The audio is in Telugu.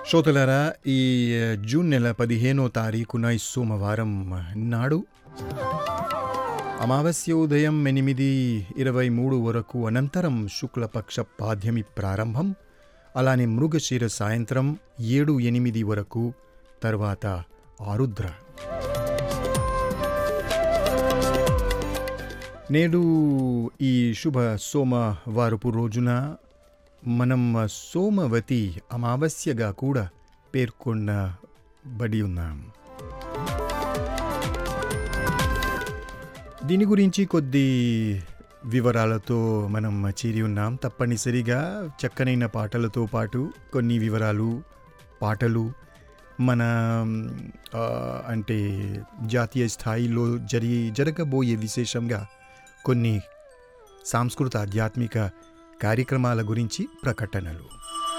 శ్రోతలారా ఈ జూన్ నెల పదిహేనో తారీఖున ఈ సోమవారం నాడు అమావాస్య ఉదయం ఎనిమిది ఇరవై మూడు వరకు అనంతరం శుక్లపక్ష పాద్యమి ప్రారంభం అలానే మృగశిర సాయంత్రం ఏడు ఎనిమిది వరకు తర్వాత ఆరుద్ర నేడు ఈ శుభ సోమవారపు రోజున మనం సోమవతి అమావాస్యగా కూడా పేర్కొనబడి ఉన్నాం దీని గురించి కొద్ది వివరాలతో మనం చేరి ఉన్నాం తప్పనిసరిగా చక్కనైన పాటలతో పాటు కొన్ని వివరాలు పాటలు మన ఆ, అంటే జాతీయ స్థాయిలో జరి జరగబోయే విశేషంగా కొన్ని సాంస్కృత ఆధ్యాత్మిక కార్యక్రమాల గురించి ప్రకటనలు